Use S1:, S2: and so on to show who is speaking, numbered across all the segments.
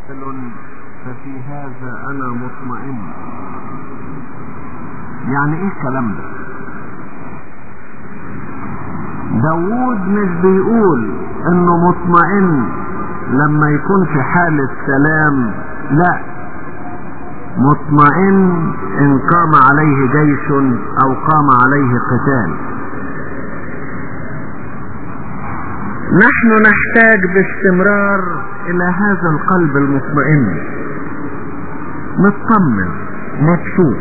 S1: ففي هذا انا مطمئن يعني ايه الكلام ده داوود مش بيقول انه مطمئن لما يكون في حالة سلام لا مطمئن ان قام عليه جيش او قام عليه قتال نحن نحتاج باستمرار الى هذا القلب المطمئن مطمن مبسوط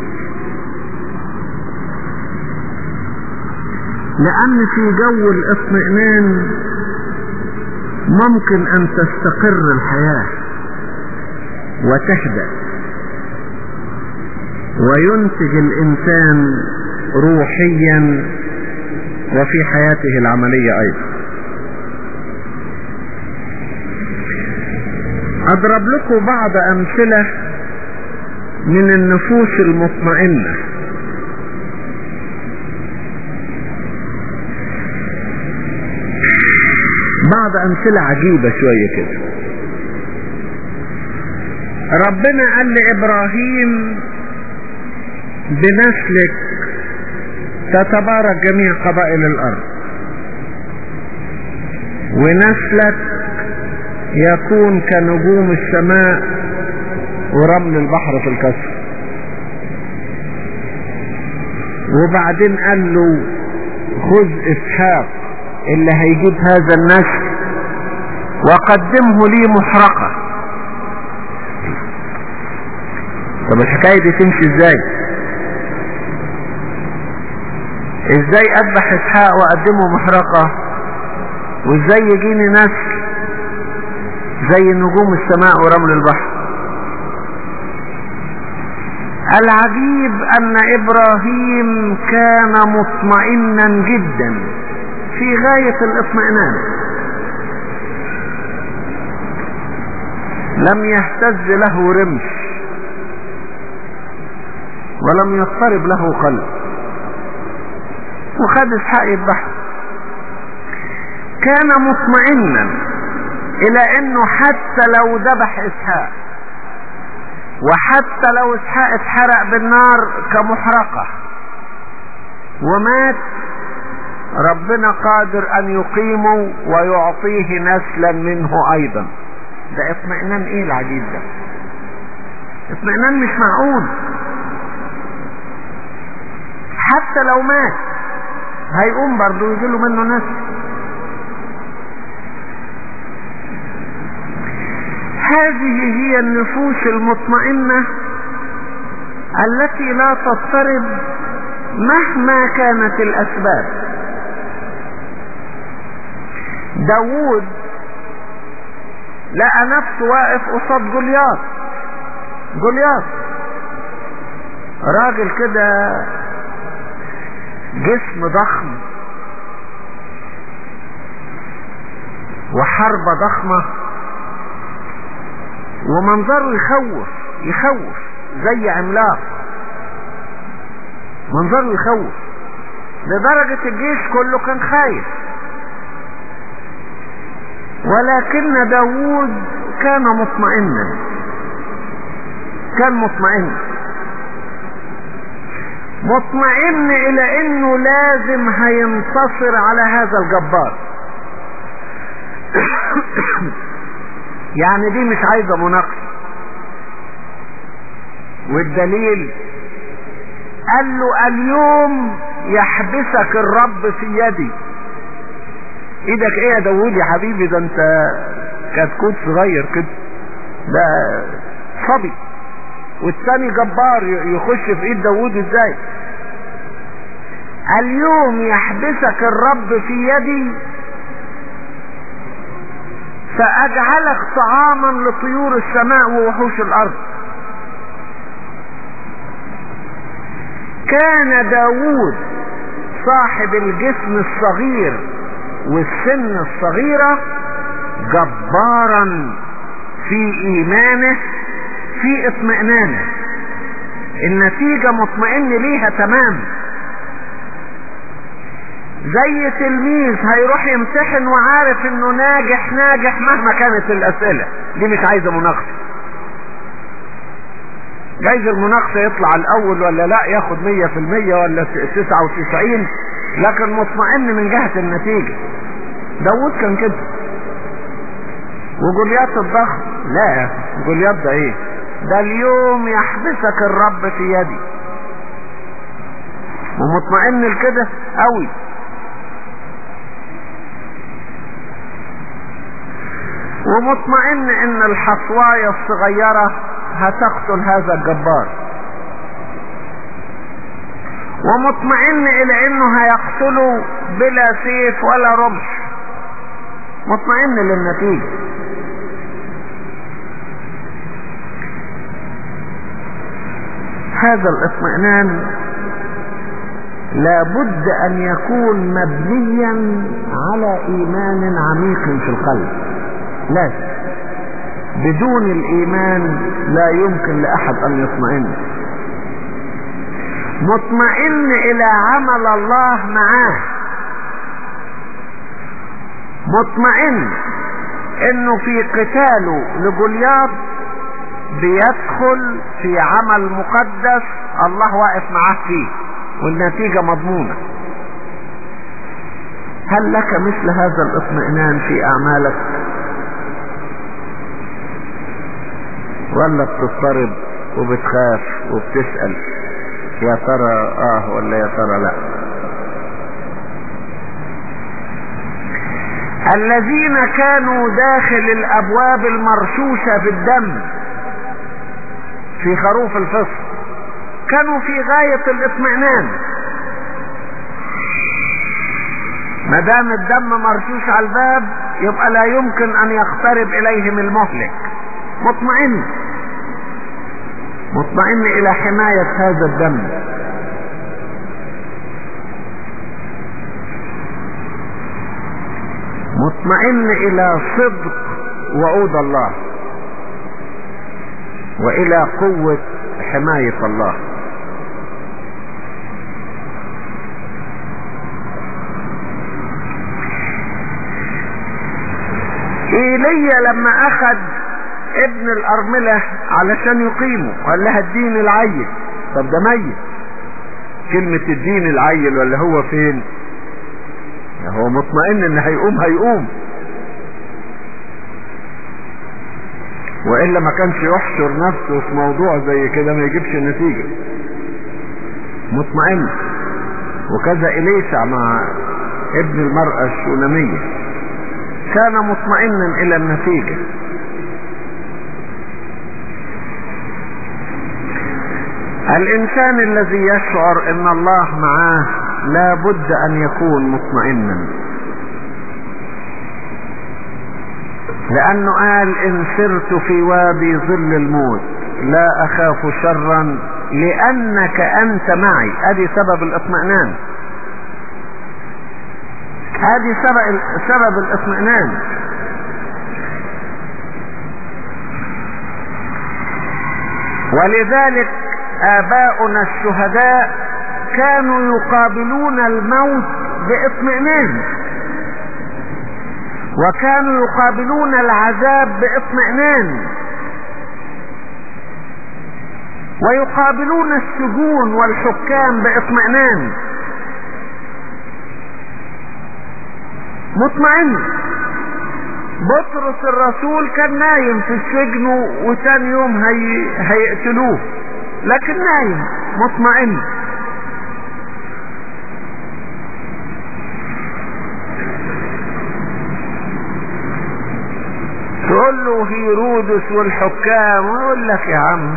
S1: لان في جو الاطمئنان ممكن ان تستقر الحياة وتهدأ وينتج الانسان روحيا وفي حياته العملية ايضا اضرب لكم بعض امثلة من النفوس المطمئنة بعض امثلة عجيبة شوية كده ربنا قال لابراهيم بنسلك تتبارك جميع قبائل الارض ونسلك يكون كنجوم السماء ورمل البحر في الكسر وبعدين قال له خذ اسحاق اللي هيجيب هذا النسل وقدمه لي محرقة طب الحكاية دي تمشي ازاي ازاي اذبح اسحاق واقدمه محرقة وازاي يجيني نسل زي نجوم السماء ورمل البحر العجيب ان ابراهيم كان مطمئنا جدا في غاية الاطمئنان لم يهتز له رمش ولم يضطرب له قلب وخد اسحاق يذبحه كان مطمئنا الى انه حتى لو ذبح اسحاق وحتى لو اسحاق اتحرق بالنار كمحرقة ومات ربنا قادر ان يقيمه ويعطيه نسلا منه ايضا ده اطمئنان ايه العجيب ده اطمئنان مش معقول حتى لو مات هيقوم برضه يجيله منه نسل هذه هي النفوس المطمئنة التي لا تضطرب مهما كانت الأسباب داوود لقى نفسه واقف قصاد جولياط جولياط راجل كده جسم ضخم وحربة ضخمة ومنظره يخوف يخوف زي عملاق منظره يخوف لدرجة الجيش كله كان خايف ولكن داوود كان مطمئنا كان مطمئن مطمئن الى انه لازم هينتصر على هذا الجبار يعني دي مش عايزة مناقشة والدليل قال له اليوم يحبسك الرب في يدي ايدك ايه يا داوود يا حبيبي ده انت كتكوت صغير كده ده صبي والتاني جبار يخش في ايد داوود ازاي اليوم يحبسك الرب في يدي فاجعلك طعاما لطيور السماء ووحوش الارض كان داوود صاحب الجسم الصغير والسن الصغيرة جبارا في ايمانه في اطمئنانه النتيجة مطمئن ليها تمام زي تلميذ هيروح يمتحن وعارف انه ناجح ناجح مهما كانت الاسئلة دي مش عايزة مناقشة جايز المناقشة يطلع الاول ولا لا ياخد مية في المية ولا تسعة وتسعين لكن مطمئن من جهة النتيجة داود كان كده وجوليات الضخم لا جوليات ده ايه ده اليوم يحبسك الرب في يدي ومطمئن لكده قوي ومطمئن ان الحصواية الصغيرة هتقتل هذا الجبار ومطمئن الى انه هيقتله بلا سيف ولا رمح مطمئن للنتيجة هذا الاطمئنان لابد ان يكون مبنيا على ايمان عميق في القلب لازم بدون الايمان لا يمكن لاحد ان يطمئن مطمئن الى عمل الله معاه مطمئن انه في قتاله لجولياط بيدخل في عمل مقدس الله واقف معاه فيه والنتيجة مضمونة هل لك مثل هذا الاطمئنان في اعمالك ولا بتضطرب وبتخاف وبتسأل يا ترى اه ولا يا ترى لا الذين كانوا داخل الابواب المرشوشة بالدم في خروف الفصل كانوا في غاية الاطمئنان ما دام الدم مرشوش على الباب يبقى لا يمكن ان يقترب اليهم المهلك مطمئن مطمئن الى حماية هذا الدم مطمئن الى صدق وعود الله والى قوة حماية الله ايليا لما اخذ ابن الارملة علشان يقيمه قال لها الدين العيل طب ده ميت كلمة الدين العيل ولا هو فين هو مطمئن ان هيقوم هيقوم والا ما كانش يحشر نفسه في موضوع زي كده ما يجيبش نتيجة مطمئن وكذا اليسع مع ابن المرأة الشونامية كان مطمئنا الى النتيجة الانسان الذي يشعر ان الله معاه لا بد ان يكون مطمئنا لانه قال ان سرت في وادي ظل الموت لا اخاف شرا لانك انت معي ادي سبب الاطمئنان ادي سبب سبب الاطمئنان ولذلك آباؤنا الشهداء كانوا يقابلون الموت باطمئنان وكانوا يقابلون العذاب باطمئنان ويقابلون السجون والحكام باطمئنان مطمئن بطرس الرسول كان نايم في السجن وثاني يوم هي... هيقتلوه لكن نايم مطمئن تقول له هيرودس والحكام ويقول لك يا عم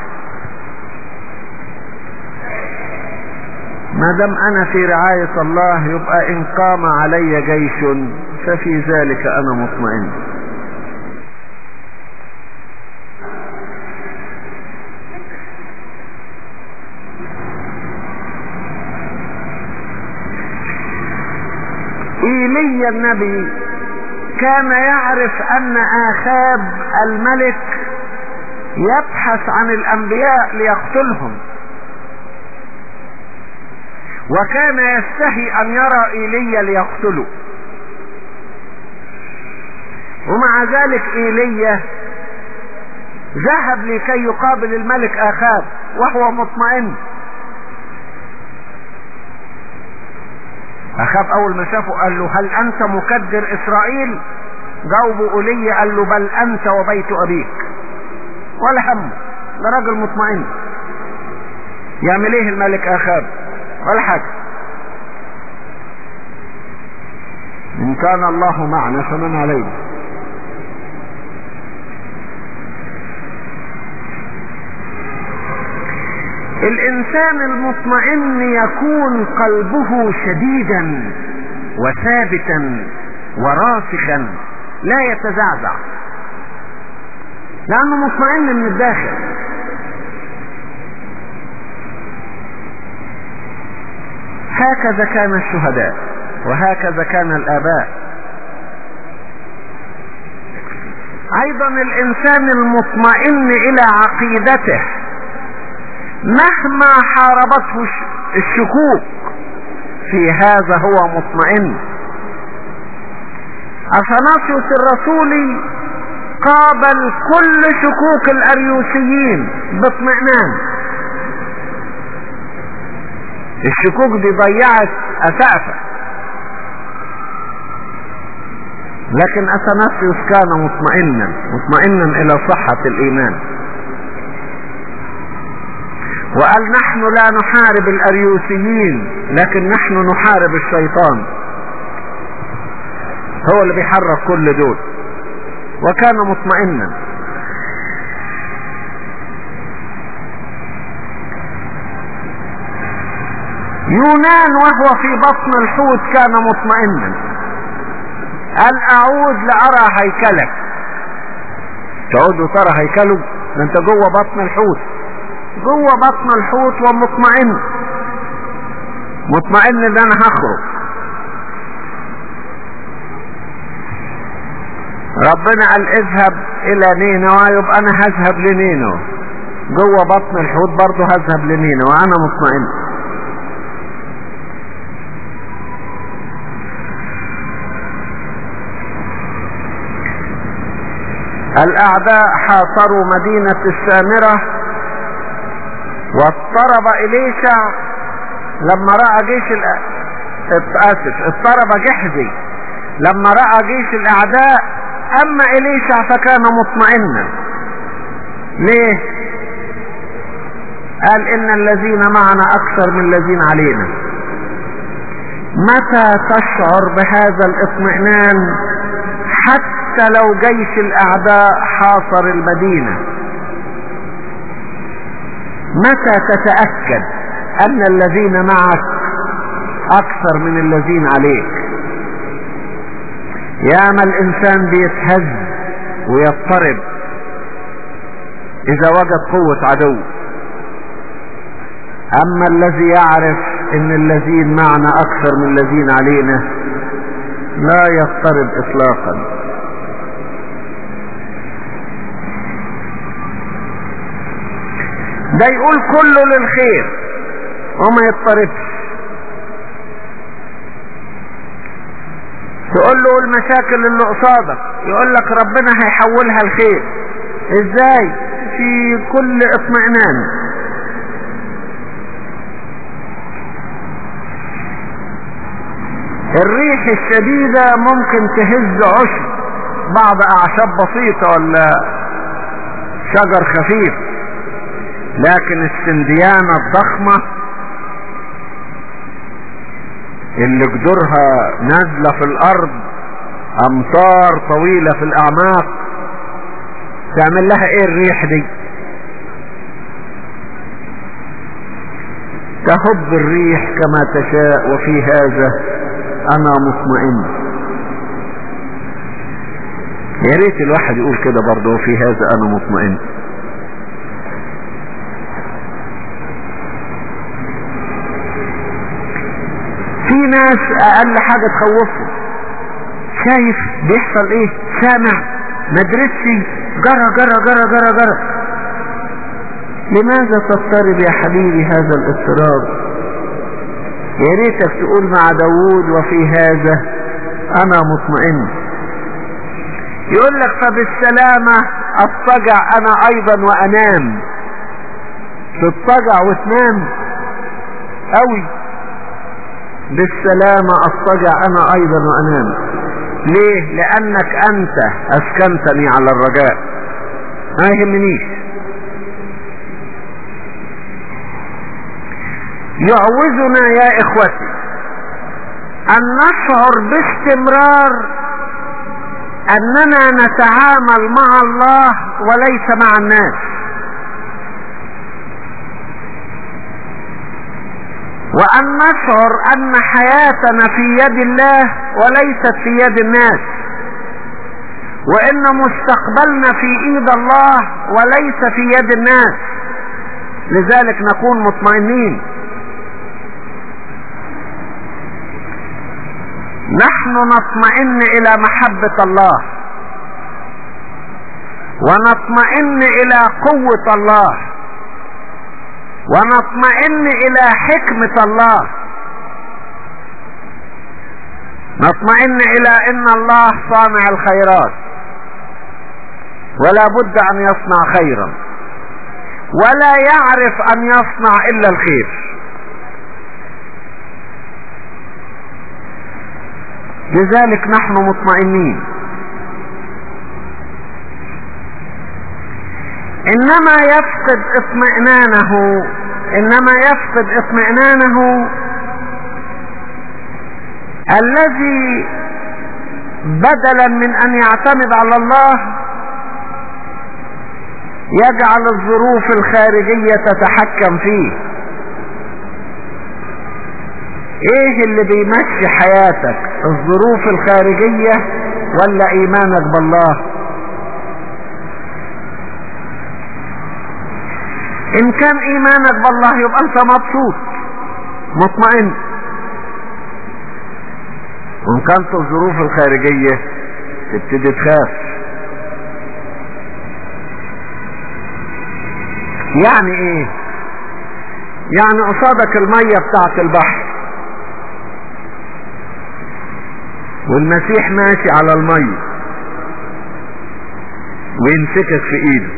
S1: ما دام انا في رعاية الله يبقى ان قام علي جيش ففي ذلك انا مطمئن ايليا النبي كان يعرف ان اخاب الملك يبحث عن الانبياء ليقتلهم وكان يستحي ان يرى ايليا ليقتله ومع ذلك ايليا ذهب لكي يقابل الملك اخاب وهو مطمئن اخاب اول ما شافه قال له هل انت مكدر اسرائيل جاوبه اولي قال له بل انت وبيت ابيك ولا همه ده راجل مطمئن يعمل ايه الملك اخاب ولا حاجه ان كان الله معنا فمن علينا الانسان المطمئن يكون قلبه شديدا وثابتا وراسخا لا يتزعزع لانه مطمئن من الداخل هكذا كان الشهداء وهكذا كان الاباء ايضا الانسان المطمئن الى عقيدته مهما حاربته الشكوك في هذا هو مطمئن اثناسيوس الرسولي قابل كل شكوك الاريوسيين باطمئنان الشكوك دي ضيعت اسافه لكن اثناسيوس كان مطمئنا مطمئنا الى صحة الايمان وقال نحن لا نحارب الاريوسيين لكن نحن نحارب الشيطان هو اللي بيحرك كل دول وكان مطمئنا يونان وهو في بطن الحوت كان مطمئنا قال اعود لارى هيكلك تعود وترى هيكله ده انت جوه بطن الحوت جوه بطن الحوت ومطمئن مطمئن ان انا هخرج ربنا قال اذهب الى نينوى يبقى انا هذهب لنينوى جوه بطن الحوت برضه هذهب لنينوى وانا مطمئن الاعداء حاصروا مدينة السامرة واضطرب اليشع لما رأى جيش اسف اضطرب جحزي لما رأى جيش الاعداء اما اليشع فكان مطمئنا ليه قال ان الذين معنا اكثر من الذين علينا متى تشعر بهذا الاطمئنان حتى لو جيش الاعداء حاصر المدينة متى تتأكد ان الذين معك اكثر من الذين عليك ياما الانسان بيتهز ويضطرب اذا وجد قوة عدو اما الذي يعرف ان الذين معنا اكثر من الذين علينا لا يضطرب اطلاقا ده يقول كله للخير وما يضطربش تقول له المشاكل اللي قصادك يقول لك ربنا هيحولها الخير ازاي في كل اطمئنان الريح الشديدة ممكن تهز عشب بعض اعشاب بسيطة ولا شجر خفيف لكن السنديانة الضخمة اللي جذورها نازلة في الارض امتار طويلة في الاعماق تعمل لها ايه الريح دي تهب الريح كما تشاء وفي هذا انا مطمئن يا ريت الواحد يقول كده برضه وفي هذا انا مطمئن في ناس اقل حاجة تخوفهم شايف بيحصل ايه سامع مدرسي جرى جرى جرى جرى جرى لماذا تضطرب يا حبيبي هذا الاضطراب يا ريتك تقول مع داوود وفي هذا انا مطمئن يقول لك فبالسلامة اضطجع انا ايضا وانام تضطجع وتنام قوي بالسلامة اضطجع انا ايضا وانام ليه لانك انت اسكنتني على الرجاء ما يهمنيش يعوزنا يا اخوتي ان نشعر باستمرار اننا نتعامل مع الله وليس مع الناس وان نشعر ان حياتنا في يد الله وليست في يد الناس وان مستقبلنا في ايد الله وليس في يد الناس لذلك نكون مطمئنين نحن نطمئن الى محبة الله ونطمئن الى قوة الله ونطمئن الى حكمة الله نطمئن الى ان الله صانع الخيرات ولا بد ان يصنع خيرا ولا يعرف ان يصنع الا الخير لذلك نحن مطمئنين انما يفقد اطمئنانه انما يفقد اطمئنانه الذي بدلا من ان يعتمد على الله يجعل الظروف الخارجية تتحكم فيه ايه اللي بيمشي حياتك الظروف الخارجية ولا ايمانك بالله ان كان ايمانك بالله يبقى انت مبسوط مطمئن وان كانت الظروف الخارجية تبتدي تخاف يعني ايه يعني قصادك المية بتاعت البحر والمسيح ماشي على المية ويمسكك في ايده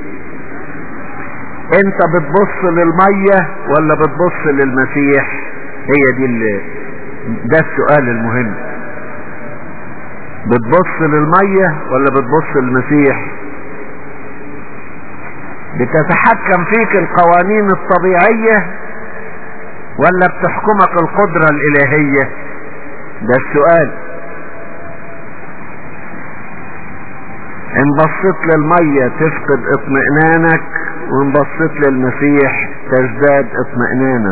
S1: انت بتبص للمية ولا بتبص للمسيح هي دي اللي ده السؤال المهم بتبص للمية ولا بتبص للمسيح بتتحكم فيك القوانين الطبيعية ولا بتحكمك القدرة الالهية ده السؤال ان بصيت للمية تفقد اطمئنانك وان بصيت للمسيح تزداد اطمئنانا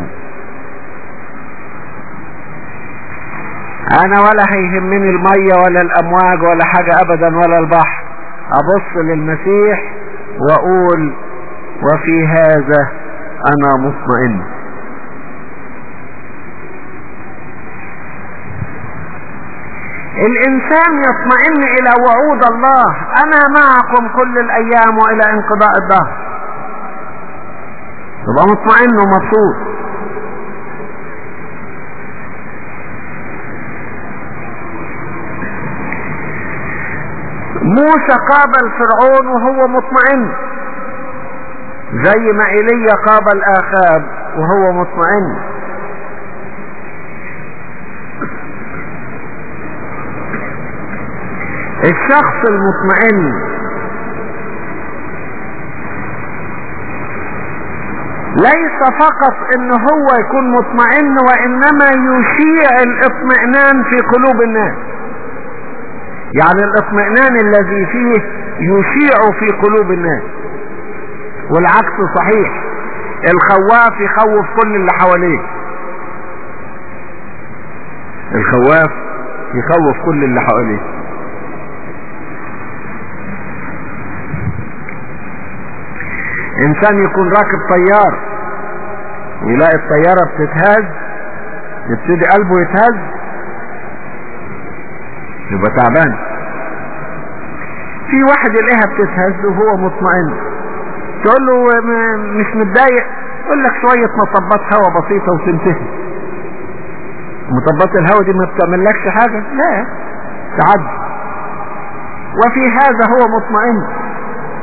S1: انا ولا هيهمني المية ولا الامواج ولا حاجة ابدا ولا البحر ابص للمسيح واقول وفي هذا انا مطمئن الانسان يطمئن الى وعود الله انا معكم كل الايام والى انقضاء الدهر يبقى مطمئن ومبسوط موسى قابل فرعون وهو مطمئن زي ما ايليا قابل اخاب وهو مطمئن الشخص المطمئن ليس فقط ان هو يكون مطمئن وانما يشيع الاطمئنان في قلوب الناس يعني الاطمئنان الذي فيه يشيع في قلوب الناس والعكس صحيح الخواف يخوف كل اللي حواليه الخواف يخوف كل اللي حواليه انسان يكون راكب طيار ويلاقي الطيارة بتتهز يبتدي قلبه يتهز يبقى تعبان في واحد يلاقيها بتتهز وهو مطمئن تقول له مش متضايق يقول لك شوية مطبات هوا بسيطة وتنتهي مطبات الهوا دي ما بتعملكش حاجة لا تعدي وفي هذا هو مطمئن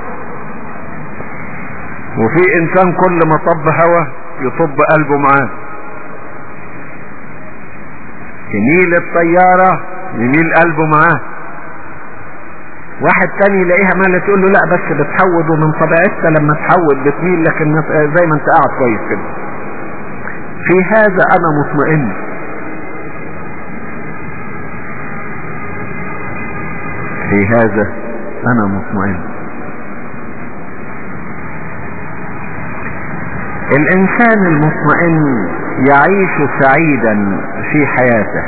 S1: وفي انسان كل ما طب هوا يطب قلبه معاه يميل الطيارة يميل قلبه معاه واحد تاني يلاقيها مالة تقول له لا بس بتحود ومن طبيعتها لما تحود بتميل لكن زي ما انت قاعد كويس كده في هذا انا مطمئن في هذا انا مطمئن الانسان المطمئن يعيش سعيدا في حياته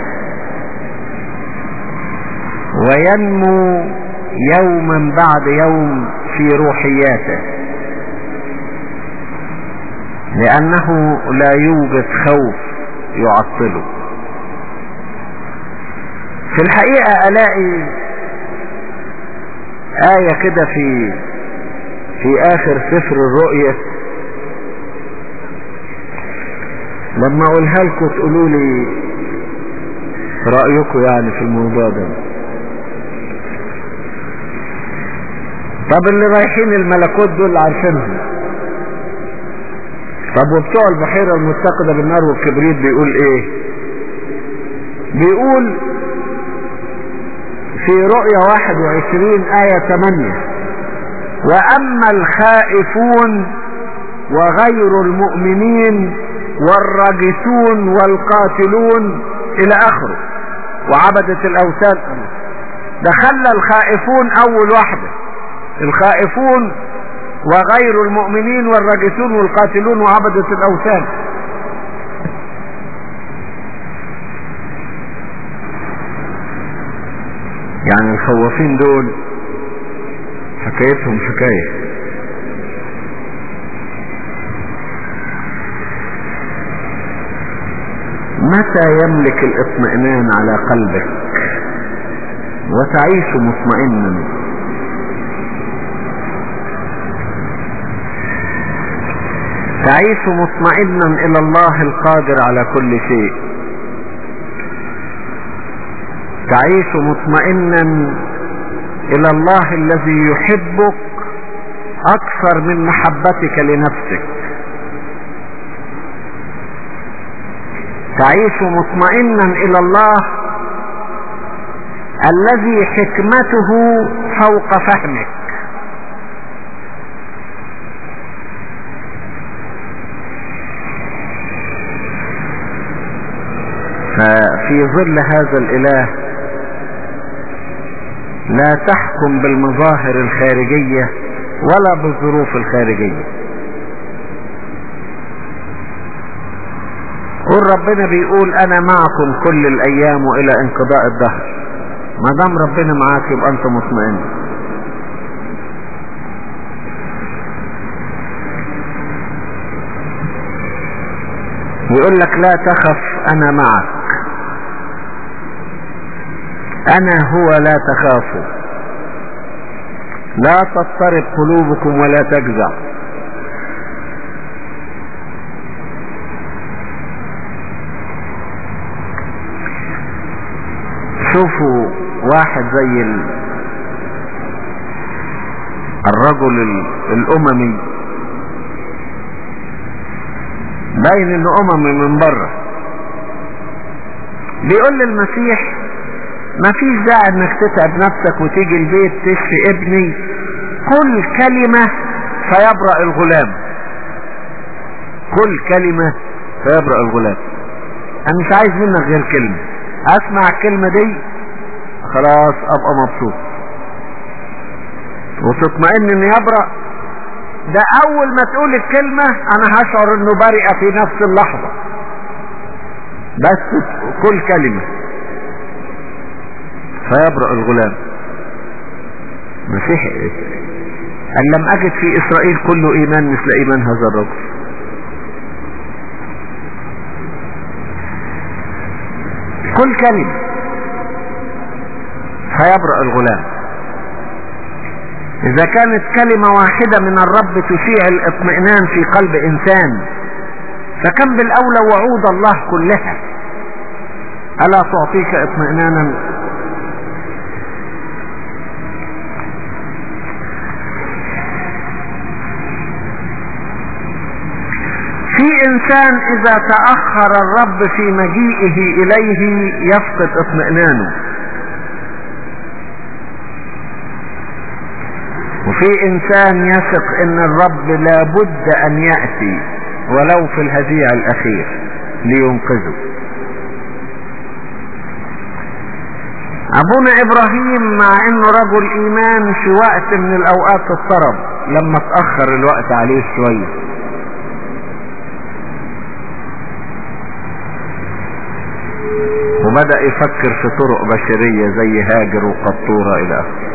S1: وينمو يوما بعد يوم في روحياته لانه لا يوجد خوف يعطله في الحقيقة الاقي آية كده في في اخر سفر الرؤية لما اقولها لكم تقولوا لي رأيكم يعني في الموضوع ده طب اللي رايحين الملكوت دول عارفينهم طب وبتوع البحيرة المتقدة بالنار والكبريت بيقول ايه بيقول في رؤية 21 آية 8 وأما الخائفون وغير المؤمنين والراجسون والقاتلون إلى آخره وعبدة الأوثان دخل الخائفون أول واحدة الخائفون وغير المؤمنين والراجسون والقاتلون وعبدة الأوثان يعني الخوافين دول حكايتهم حكاية متى يملك الاطمئنان على قلبك وتعيش مطمئنا تعيش مطمئنا الى الله القادر على كل شيء تعيش مطمئنا الى الله الذي يحبك اكثر من محبتك لنفسك تعيش مطمئنا الى الله الذي حكمته فوق فهمك ففي ظل هذا الاله لا تحكم بالمظاهر الخارجية ولا بالظروف الخارجية قول ربنا بيقول انا معكم كل الايام والى انقضاء الدهر ما دام ربنا معاك يبقى انت مطمئن يقول لك لا تخف انا معك انا هو لا تخافوا لا تضطرب قلوبكم ولا تجزع شوفوا واحد زي ال... الرجل ال... الاممي باين انه اممي من بره بيقول للمسيح ما فيش داعي انك تتعب نفسك وتيجي البيت تشفي ابني كل كلمة فيبرأ الغلام كل كلمة فيبرأ الغلام انا مش عايز منك غير كلمة اسمع الكلمة دي خلاص ابقى مبسوط وتطمئن ان يبرأ ده اول ما تقول الكلمة انا هشعر انه برئ في نفس اللحظة بس كل كلمة فيبرأ الغلام مسيح ان لم اجد في اسرائيل كله ايمان مثل ايمان هذا الرجل كل كلمة فيبرأ الغلام اذا كانت كلمة واحدة من الرب تشيع الاطمئنان في قلب انسان فكم بالاولى وعود الله كلها الا تعطيك اطمئنانا الانسان اذا تأخر الرب في مجيئه اليه يفقد اطمئنانه وفي انسان يثق ان الرب لابد ان يأتي ولو في الهزيع الاخير لينقذه ابونا ابراهيم مع انه رجل ايمان في وقت من الاوقات اضطرب لما اتأخر الوقت عليه شوية وبدأ يفكر في طرق بشرية زي هاجر وقطورة الى اخره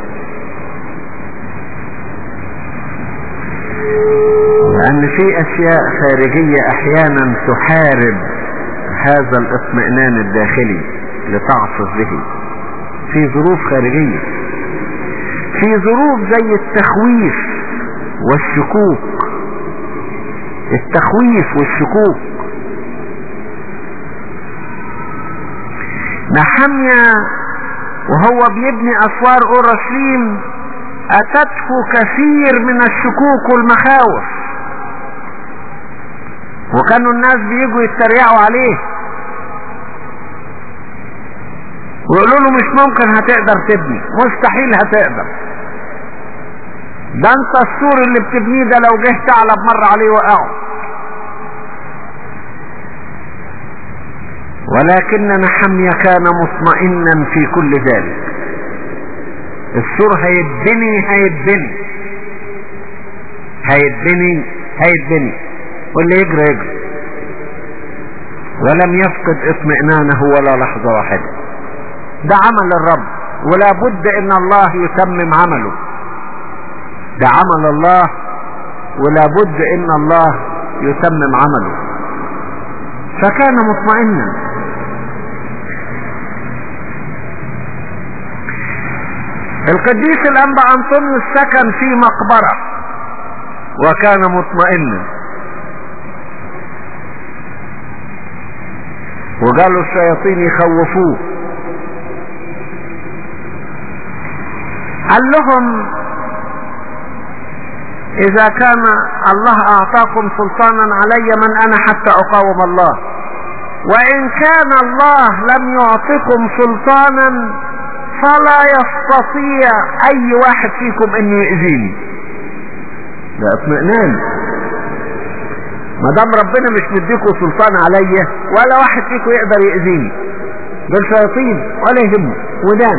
S1: لان في اشياء خارجية احيانا تحارب هذا الاطمئنان الداخلي لتعصف به في ظروف خارجية في ظروف زي التخويف والشكوك التخويف والشكوك نحميا وهو بيبني اسوار اورشليم اتته كثير من الشكوك والمخاوف وكانوا الناس بيجوا يتريقوا عليه ويقولوا له مش ممكن هتقدر تبني مستحيل هتقدر ده انت السور اللي بتبنيه ده لو جه ثعلب مر عليه وقعه ولكن نحميا كان مطمئنا في كل ذلك السور هيتبني هيتبني هيتبني هيتبني واللي يجري يجري ولم يفقد اطمئنانه ولا لحظة واحدة ده عمل الرب ولا بد ان الله يتمم عمله ده عمل الله ولا بد ان الله يتمم عمله فكان مطمئنا القديس الانبا انطونيوس سكن في مقبرة وكان مطمئنا وقالوا الشياطين يخوفوه قال لهم اذا كان الله اعطاكم سلطانا علي من انا حتى اقاوم الله وان كان الله لم يعطكم سلطانا فلا يستطيع اي واحد فيكم انه يأذيني ده اطمئنان ما دام ربنا مش مديكوا سلطان عليا ولا واحد فيكم يقدر يأذيني دول شياطين ولا يهمه ودان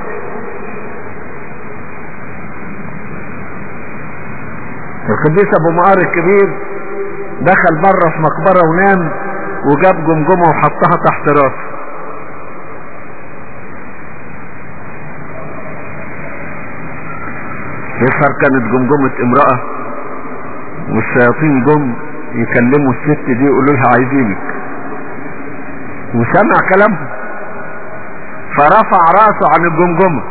S1: القديس ابو مقار الكبير دخل بره في مقبره ونام وجاب جمجمه وحطها تحت راسه يظهر كانت جمجمة امرأة والشياطين جم يكلموا الست دي يقولوا لها عايزينك وسمع كلامهم فرفع راسه عن الجمجمة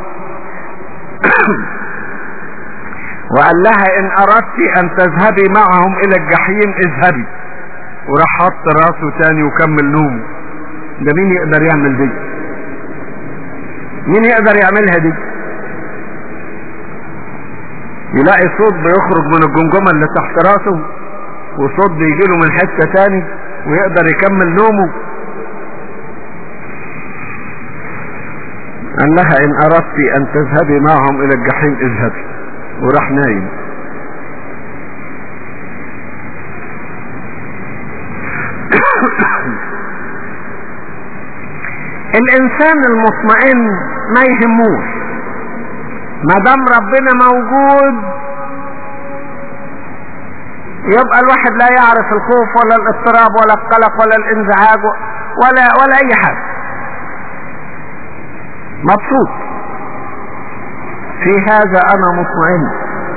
S1: وقال لها ان اردت ان تذهبي معهم الى الجحيم اذهبي وراح حط راسه تاني وكمل نومه ده مين يقدر يعمل دي مين يقدر يعملها دي يلاقي صوت بيخرج من الجمجمة اللي تحت راسه وصوت بيجيله من حتة تاني ويقدر يكمل نومه قال لها ان اردت ان تذهبي معهم الى الجحيم اذهبي وراح نايم الانسان المطمئن ما يهموش ما دام ربنا موجود يبقى الواحد لا يعرف الخوف ولا الاضطراب ولا القلق ولا الانزعاج ولا ولا اي حاجه مبسوط في هذا انا مطمئن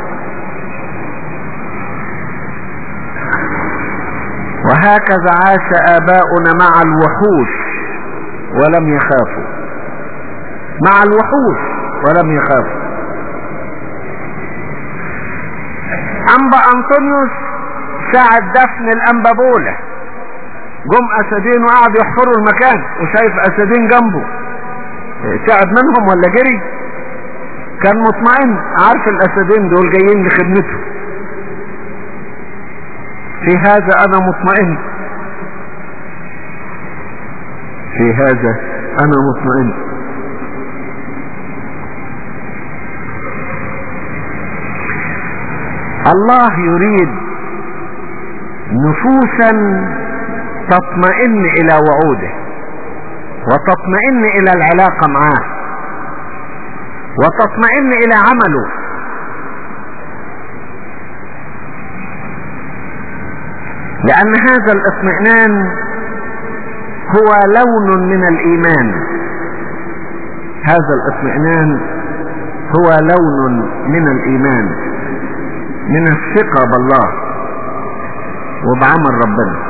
S1: وهكذا عاش اباؤنا مع الوحوش ولم يخافوا مع الوحوش ولم يخافوا انبا انطونيوس ساعة دفن الانبابولة جم اسدين وقعدوا يحفروا المكان وشايف اسدين جنبه تعب منهم ولا جري كان مطمئن عارف الاسدين دول جايين لخدمته في هذا انا مطمئن في هذا انا مطمئن الله يريد نفوسا تطمئن الى وعوده وتطمئن الى العلاقة معاه وتطمئن الى عمله لان هذا الاطمئنان هو لون من الايمان هذا الاطمئنان هو لون من الايمان من الثقة بالله وبعمل ربنا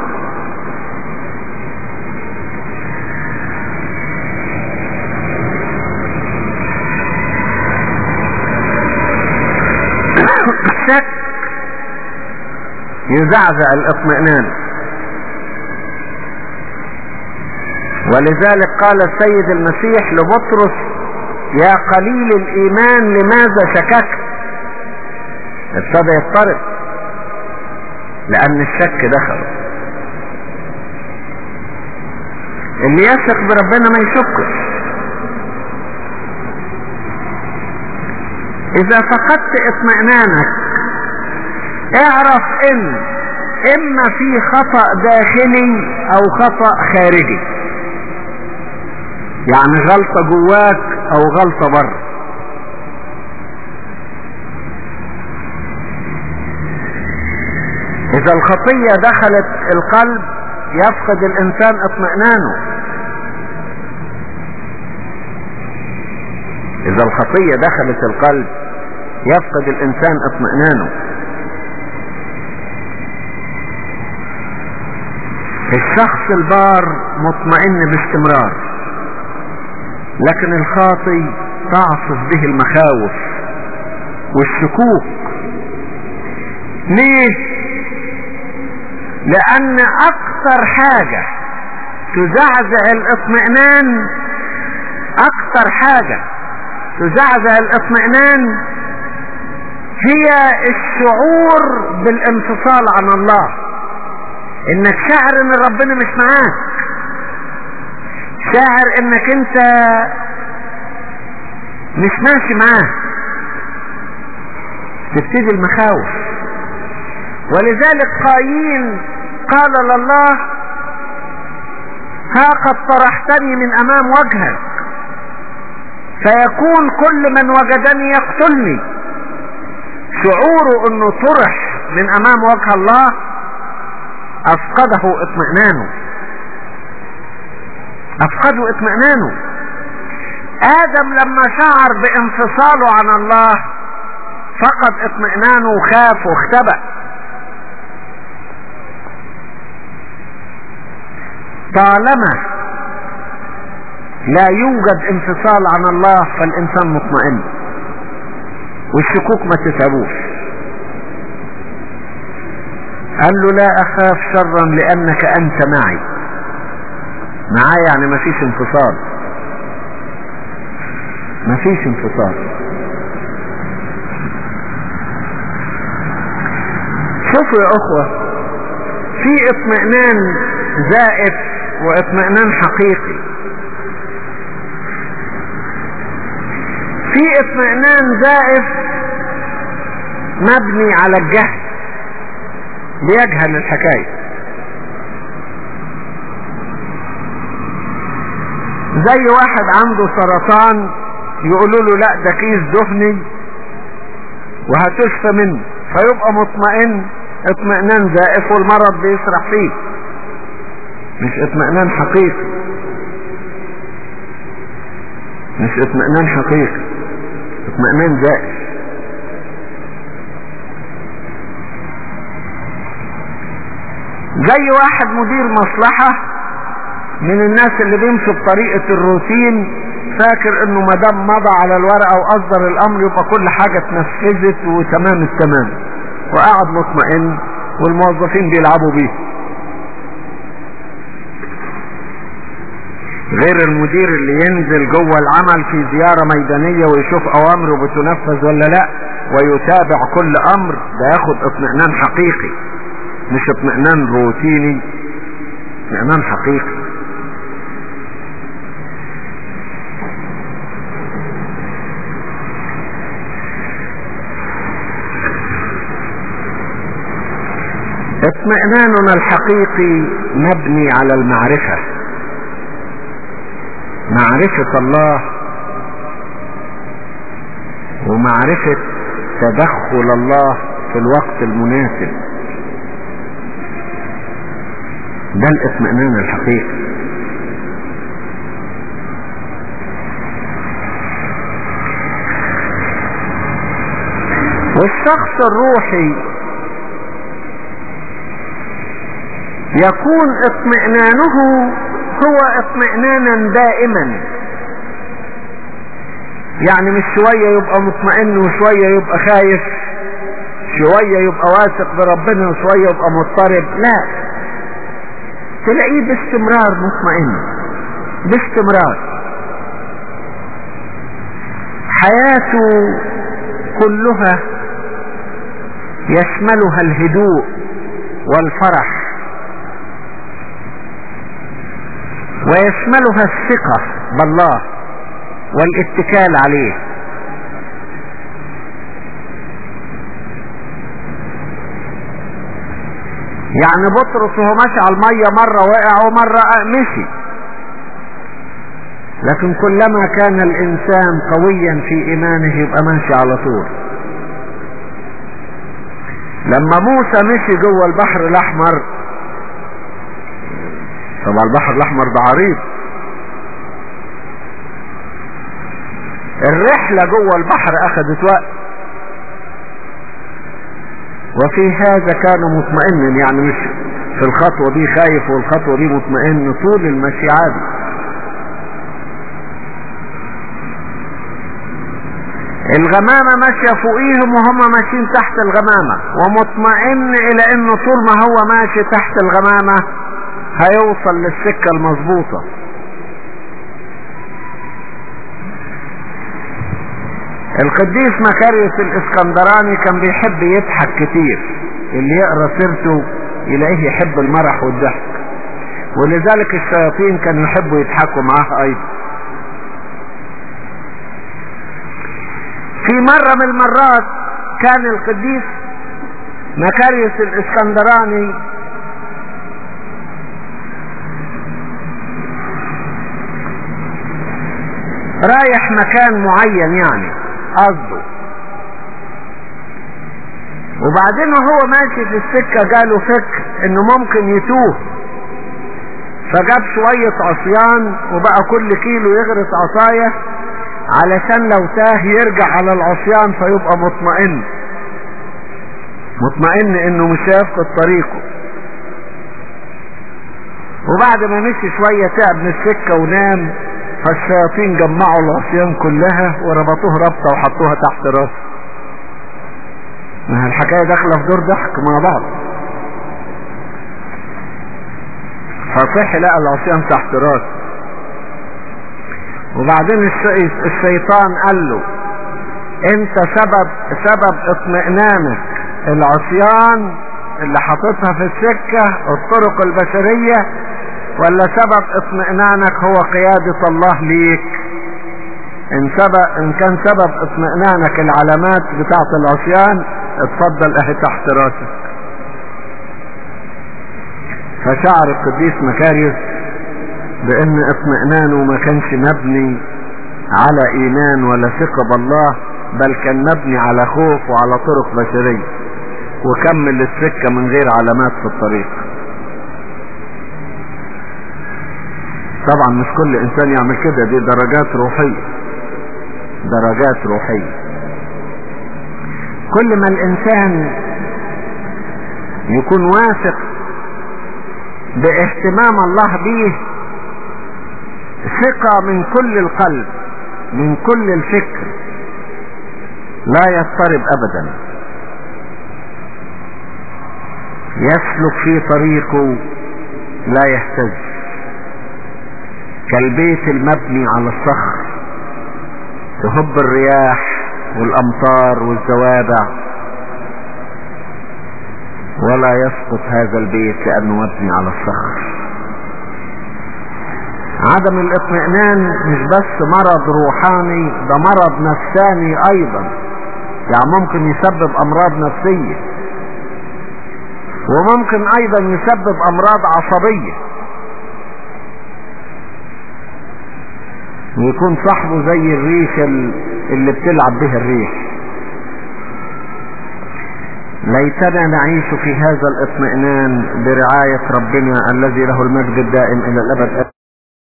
S1: الشك يزعزع الاطمئنان ولذلك قال السيد المسيح لبطرس يا قليل الايمان لماذا شككت ابتدى يضطرب لان الشك دخل اللي يثق بربنا ما يشكش اذا فقدت اطمئنانك اعرف ان اما في خطأ داخلي او خطأ خارجي يعني غلطة جواك او غلطة بره اذا الخطية دخلت القلب يفقد الانسان اطمئنانه اذا الخطية دخلت القلب يفقد الانسان اطمئنانه الشخص البار مطمئن باستمرار لكن الخاطي تعصف به المخاوف والشكوك ليه لان اكثر حاجة تزعزع الاطمئنان اكثر حاجة تزعزع الاطمئنان هي الشعور بالانفصال عن الله انك شاعر ان ربنا مش معاك شاعر انك انت مش ماشي معاه تبتدي المخاوف ولذلك قايين قال لله ها قد طرحتني من امام وجهك فيكون كل من وجدني يقتلني شعوره انه طرح من امام وجه الله افقده اطمئنانه افقده اطمئنانه ادم لما شعر بانفصاله عن الله فقد اطمئنانه وخاف واختبأ طالما لا يوجد انفصال عن الله فالانسان مطمئن والشكوك ما تتعبوش قال له لا اخاف شرا لانك انت معي معايا يعني ما فيش انفصال ما فيش انفصال شوفوا يا اخوة في اطمئنان زائف واطمئنان حقيقي في اطمئنان زائف مبني على الجهل بيجهل الحكاية زي واحد عنده سرطان يقولوا له لا ده كيس دهني وهتشفى منه فيبقى مطمئن اطمئنان زائف والمرض بيسرح فيه مش اطمئنان حقيقي مش اطمئنان حقيقي اطمئنان زائف زي واحد مدير مصلحة من الناس اللي بيمشوا بطريقة الروتين فاكر انه مدام مضى على الورقة واصدر الامر يبقى كل حاجة اتنفذت وتمام التمام وقعد مطمئن والموظفين بيلعبوا بيه غير المدير اللي ينزل جوه العمل في زيارة ميدانية ويشوف اوامره بتنفذ ولا لا ويتابع كل امر ده ياخد اطمئنان حقيقي مش اطمئنان روتيني اطمئنان حقيقي اطمئناننا الحقيقي مبني على المعرفة معرفة الله ومعرفة تدخل الله في الوقت المناسب ده الاطمئنان الحقيقي والشخص الروحي يكون اطمئنانه هو اطمئنانا دائما يعني مش شوية يبقى مطمئن وشوية يبقى خايف شوية يبقى واثق بربنا وشوية يبقى مضطرب لا تلاقيه باستمرار مطمئن باستمرار حياته كلها يشملها الهدوء والفرح ويشملها الثقة بالله والاتكال عليه يعني بطرس وهو ماشي على المية مرة وقع ومرة مشي لكن كلما كان الانسان قويا في ايمانه يبقى ماشي على طول لما موسى مشي جوه البحر الاحمر طبعا البحر الاحمر ده عريض الرحلة جوه البحر اخذت وقت وفي هذا كان مطمئنا يعني مش في الخطوة دي خايف والخطوة دي مطمئن طول المشي عادي الغمامة ماشية فوقيهم وهم ماشيين تحت الغمامة ومطمئن الى انه طول ما هو ماشي تحت الغمامة هيوصل للسكة المظبوطة القديس مكاريوس الاسكندراني كان بيحب يضحك كتير اللي يقرا سيرته يلاقيه يحب المرح والضحك ولذلك الشياطين كانوا يحبوا يضحكوا معاه ايضا في مرة من المرات كان القديس مكاريوس الاسكندراني رايح مكان معين يعني قصده وبعدين وهو ماشي في السكة جاله فكر انه ممكن يتوه فجاب شوية عصيان وبقى كل كيلو يغرس عصاية علشان لو تاه يرجع على العصيان فيبقى مطمئن مطمئن انه مش هيفقد طريقه وبعد ما مشي شوية تعب من السكة ونام فالشياطين جمعوا العصيان كلها وربطوه ربطة وحطوها تحت راسه ما الحكاية داخلة في دور ضحك مع بعض فصح لقى العصيان تحت راسه وبعدين الشيطان قال له انت سبب سبب اطمئنانك العصيان اللي حاططها في السكة الطرق البشرية ولا سبب اطمئنانك هو قيادة الله ليك ان, سبب إن كان سبب اطمئنانك العلامات بتاعة العصيان اتفضل اهي تحت راسك فشعر القديس مكاريوس بان اطمئنانه ما كانش مبني على ايمان ولا ثقة بالله بل كان مبني على خوف وعلى طرق بشرية وكمل السكة من غير علامات في الطريق طبعا مش كل انسان يعمل كده دي درجات روحية درجات روحية كل ما الانسان يكون واثق باهتمام الله به ثقة من كل القلب من كل الفكر لا يضطرب ابدا يسلك في طريقه لا يهتز كالبيت المبني على الصخر تهب الرياح والامطار والزوابع ولا يسقط هذا البيت لأنه مبني على الصخر عدم الاطمئنان مش بس مرض روحاني ده مرض نفساني ايضا يعني ممكن يسبب امراض نفسية وممكن ايضا يسبب امراض عصبية ويكون صاحبه زي الريش اللي بتلعب به الريح ليتنا نعيش في هذا الاطمئنان برعاية ربنا الذي له المجد الدائم الى الابد